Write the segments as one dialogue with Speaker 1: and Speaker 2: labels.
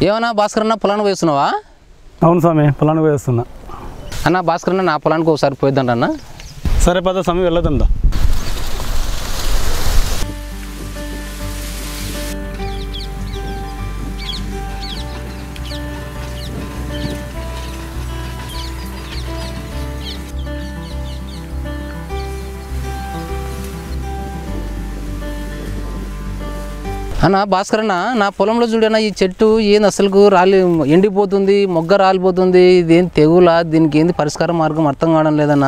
Speaker 1: ఏమన్నా భాస్కర్ అన్న పొలానికి వేస్తున్నావా
Speaker 2: అవును స్వామి పొలానికి వేస్తున్నా
Speaker 1: అన్న భాస్కర్ అన్న నా పొలానికి ఒకసారి పోయిద్దంట
Speaker 2: సరే పద స్వామి వెళ్ళదందా
Speaker 1: అన్న భాస్కర్ అన్న నా పొలంలో చూడన్న ఈ చెట్టు ఏంది అసలుకు రాలి ఎండిపోతుంది మొగ్గ రాలిపోతుంది ఇదేం తెగులా దీనికి ఏంది పరిష్కార మార్గం అర్థం కావడం లేదన్నా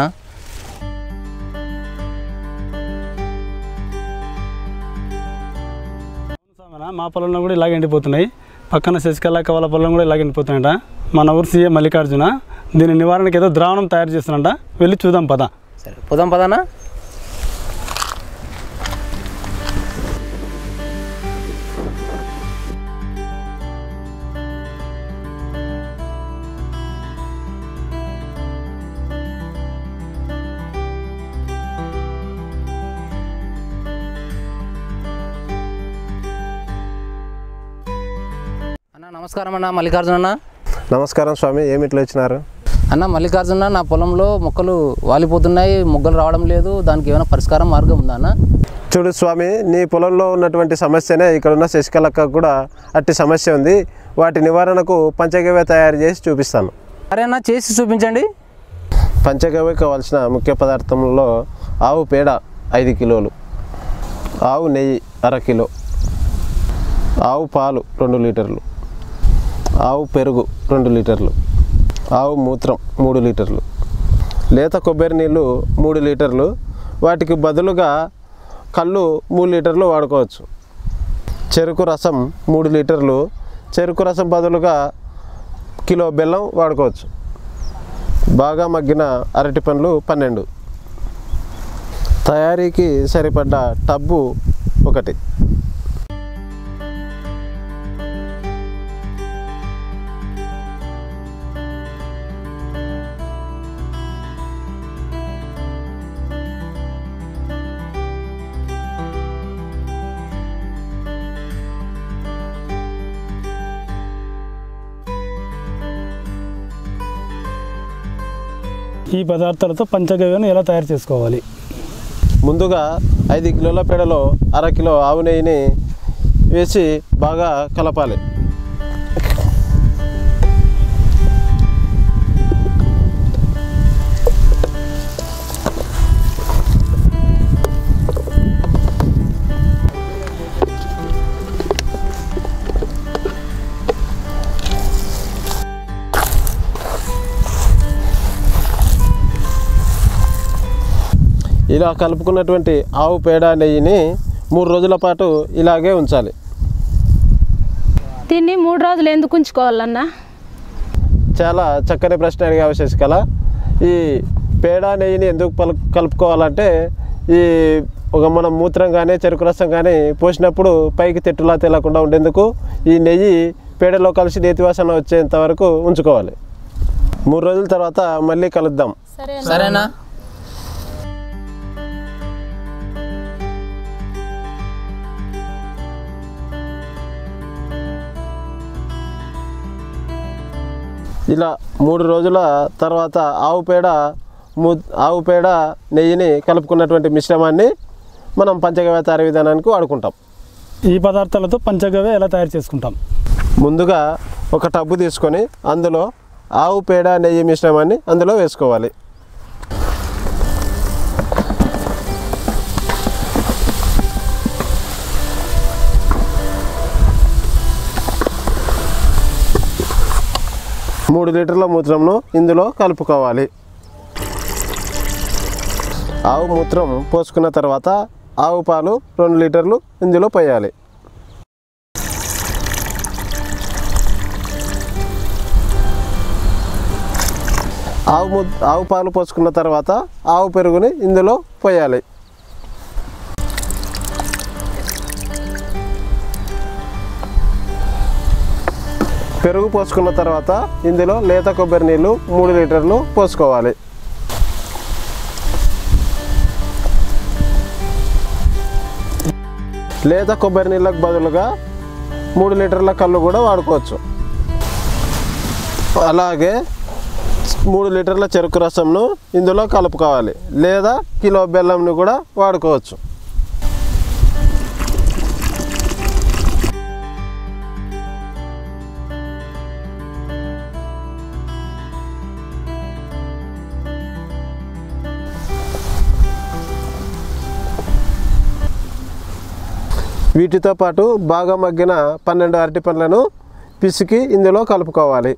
Speaker 2: స్వామినా మా పొలంలో కూడా ఇలాగ ఎండిపోతున్నాయి పక్కన శశికళ వాళ్ళ పొలం కూడా ఇలాగ ఎండిపోతున్నాయంట మన ఊరు సీఎం మల్లికార్జున దీని నివారణకి ఏదో ద్రావణం తయారు చేస్తున్నంట వెళ్ళి చూద్దాం పద
Speaker 1: సరే పోదాం పదానా అన్న నమస్కారం అన్న మల్లికార్జున అన్న
Speaker 3: నమస్కారం స్వామి ఏమి ఇట్లా వచ్చినారు
Speaker 1: అన్న మల్లికార్జున నా పొలంలో మొక్కలు వాలిపోతున్నాయి మొగ్గలు రావడం లేదు దానికి ఏమైనా పరిష్కారం మార్గం ఉందా అన్న
Speaker 3: చూడు స్వామి నీ పొలంలో ఉన్నటువంటి సమస్యనే ఇక్కడ ఉన్న శశికళక్క కూడా అట్టి సమస్య ఉంది వాటి నివారణకు పంచగవ్య తయారు చేసి చూపిస్తాను
Speaker 1: సరే అన్న చేసి చూపించండి
Speaker 3: పంచగవ్య కావాల్సిన ముఖ్య పదార్థంలో ఆవు పేడ ఐదు కిలోలు ఆవు నెయ్యి అర కిలో ఆవు పాలు రెండు లీటర్లు ఆవు పెరుగు రెండు లీటర్లు ఆవు మూత్రం మూడు లీటర్లు లేత కొబ్బరి నీళ్ళు మూడు లీటర్లు వాటికి బదులుగా కళ్ళు మూడు లీటర్లు వాడుకోవచ్చు చెరుకు రసం మూడు లీటర్లు చెరుకు రసం బదులుగా కిలో బెల్లం వాడుకోవచ్చు బాగా మగ్గిన అరటి పండ్లు పన్నెండు తయారీకి సరిపడ్డ టబ్బు ఒకటి
Speaker 2: ఈ పదార్థాలతో పంచగవ్యను ఎలా తయారు చేసుకోవాలి
Speaker 3: ముందుగా ఐదు కిలోల పేడలో అర కిలో ఆవు నెయ్యిని వేసి బాగా కలపాలి ఇలా కలుపుకున్నటువంటి ఆవు పేడ నెయ్యిని మూడు రోజుల పాటు ఇలాగే ఉంచాలి
Speaker 4: దీన్ని మూడు రోజులు ఎందుకు ఉంచుకోవాలన్నా
Speaker 3: చాలా చక్కని ప్రశ్న అడిగే శశికళ ఈ పేడ నెయ్యిని ఎందుకు పలు కలుపుకోవాలంటే ఈ ఒక మనం మూత్రం కానీ చెరుకు రసం కానీ పోసినప్పుడు పైకి తెట్టులా తేలకుండా ఉండేందుకు ఈ నెయ్యి పేడలో కలిసి నేతి వాసన వచ్చేంత వరకు ఉంచుకోవాలి మూడు రోజుల తర్వాత మళ్ళీ కలుద్దాం
Speaker 1: సరేనా
Speaker 3: ఇలా మూడు రోజుల తర్వాత ఆవు పేడ ము ఆవు పేడ నెయ్యిని కలుపుకున్నటువంటి మిశ్రమాన్ని మనం పంచగవ్య తయారీ విధానానికి వాడుకుంటాం
Speaker 2: ఈ పదార్థాలతో పంచగవ్య ఎలా తయారు చేసుకుంటాం
Speaker 3: ముందుగా ఒక టబ్బు తీసుకొని అందులో ఆవు పేడ నెయ్యి మిశ్రమాన్ని అందులో వేసుకోవాలి మూడు లీటర్ల మూత్రంను ఇందులో కలుపుకోవాలి ఆవు మూత్రం పోసుకున్న తర్వాత ఆవు పాలు రెండు లీటర్లు ఇందులో పోయాలి ఆవు ము ఆవు పాలు పోసుకున్న తర్వాత ఆవు పెరుగుని ఇందులో పోయాలి పెరుగు పోసుకున్న తర్వాత ఇందులో లేత కొబ్బరి నీళ్ళు మూడు లీటర్లు పోసుకోవాలి లేత కొబ్బరి నీళ్ళకు బదులుగా మూడు లీటర్ల కళ్ళు కూడా వాడుకోవచ్చు అలాగే మూడు లీటర్ల చెరుకు రసంను ఇందులో కలుపుకోవాలి లేదా కిలో బెల్లంను కూడా వాడుకోవచ్చు వీటితో పాటు బాగా మగ్గిన పన్నెండు అరటి పండ్లను పిసికి ఇందులో కలుపుకోవాలి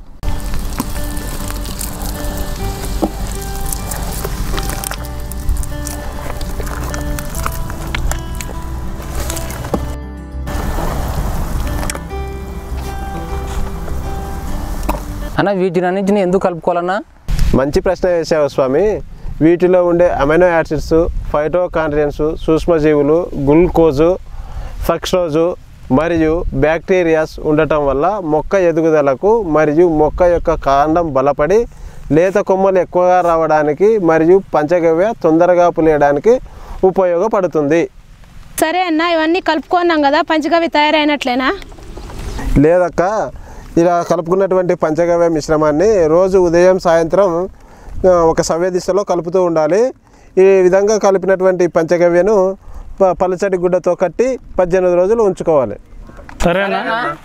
Speaker 1: అన్న వీటినన్నింటిని ఎందుకు కలుపుకోవాలన్నా
Speaker 3: మంచి ప్రశ్న వేసావు స్వామి వీటిలో ఉండే అమైనో యాసిడ్స్ ఫైటోకాండ్రియన్స్ సూక్ష్మజీవులు గ్లూకోజు ఫ్రక్టోజు మరియు బ్యాక్టీరియాస్ ఉండటం వల్ల మొక్క ఎదుగుదలకు మరియు మొక్క యొక్క కాండం బలపడి లేత కొమ్మలు ఎక్కువగా రావడానికి మరియు పంచగవ్య తొందరగా పులియడానికి ఉపయోగపడుతుంది
Speaker 4: సరే అన్న ఇవన్నీ కలుపుకున్నాం కదా పంచగవి తయారైనట్లేనా
Speaker 3: లేదక్క ఇలా కలుపుకున్నటువంటి పంచగవ్య మిశ్రమాన్ని రోజు ఉదయం సాయంత్రం ఆ, ఒక సవ్య దిశలో కలుపుతూ ఉండాలి ఈ విధంగా కలిపినటువంటి పంచగవ్యను ప- పలుచటి గుడ్డతో కట్టి పద్దెనిమిది రోజులు ఉంచుకోవాలి
Speaker 2: సరేనా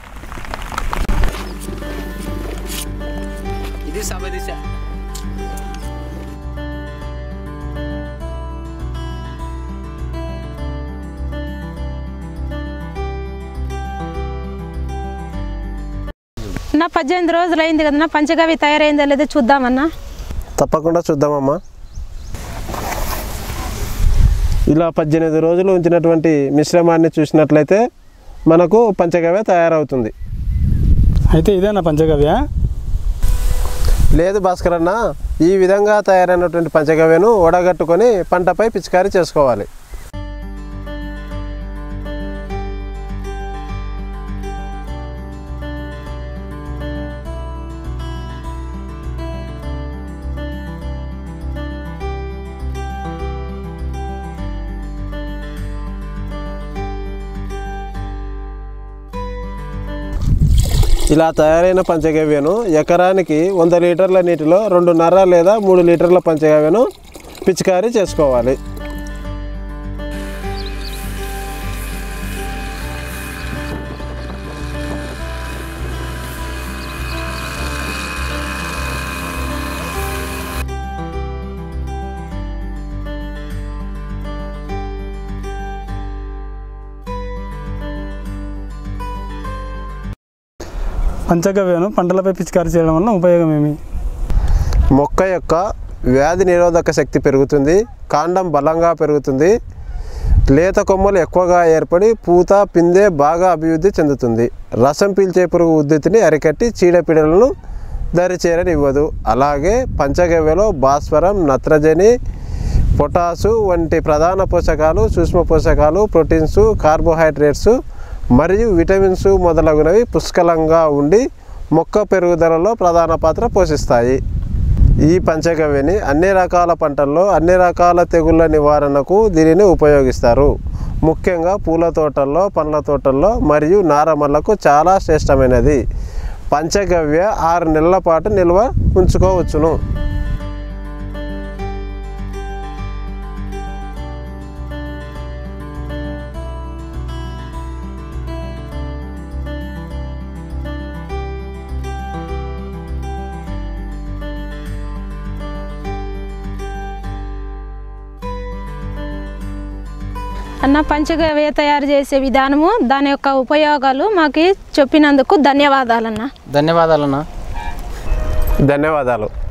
Speaker 1: ఇది సభ దిశ
Speaker 4: నా పద్దెనిమిది రోజులు అయింది కదన్నా పంచగవి తయారైందో లేదో చూద్దామన్నా
Speaker 3: తప్పకుండా చూద్దామమ్మా ఇలా పద్దెనిమిది రోజులు ఉంచినటువంటి మిశ్రమాన్ని చూసినట్లయితే మనకు పంచగవ్య తయారవుతుంది
Speaker 2: అయితే ఇదేనా పంచగవ్య
Speaker 3: లేదు భాస్కర్ అన్న ఈ విధంగా తయారైనటువంటి పంచగవ్యను వడగట్టుకొని పంటపై పిచికారీ చేసుకోవాలి ఇలా తయారైన పంచగవ్యను ఎకరానికి వంద లీటర్ల నీటిలో రెండున్నర లేదా మూడు లీటర్ల పంచగవ్యను పిచికారీ చేసుకోవాలి
Speaker 2: పంచగవ్యను పంటలపై పిచికారీ చేయడం వల్ల ఉపయోగం ఏమి
Speaker 3: మొక్క యొక్క వ్యాధి నిరోధక శక్తి పెరుగుతుంది కాండం బలంగా పెరుగుతుంది లేత కొమ్మలు ఎక్కువగా ఏర్పడి పూత పిందె బాగా అభివృద్ధి చెందుతుంది రసం పీల్చే పురుగు ఉద్ధృతిని అరికట్టి చీడపీడలను దరిచేరనివ్వదు అలాగే పంచగవ్యలో భాస్వరం నత్రజని పొటాసు వంటి ప్రధాన పోషకాలు సూక్ష్మ పోషకాలు ప్రోటీన్స్ కార్బోహైడ్రేట్స్ మరియు విటమిన్స్ మొదలగునవి పుష్కలంగా ఉండి మొక్క పెరుగుదలలో ప్రధాన పాత్ర పోషిస్తాయి ఈ పంచగవ్యని అన్ని రకాల పంటల్లో అన్ని రకాల తెగుళ్ళ నివారణకు దీనిని ఉపయోగిస్తారు ముఖ్యంగా పూల తోటల్లో పండ్ల తోటల్లో మరియు నారమల్లకు చాలా శ్రేష్టమైనది పంచగవ్య ఆరు నెలల పాటు నిల్వ ఉంచుకోవచ్చును
Speaker 4: అన్న పంచగవ్య తయారు చేసే విధానము దాని యొక్క ఉపయోగాలు మాకు చెప్పినందుకు ధన్యవాదాలన్నా
Speaker 1: ధన్యవాదాలన్నా
Speaker 3: ధన్యవాదాలు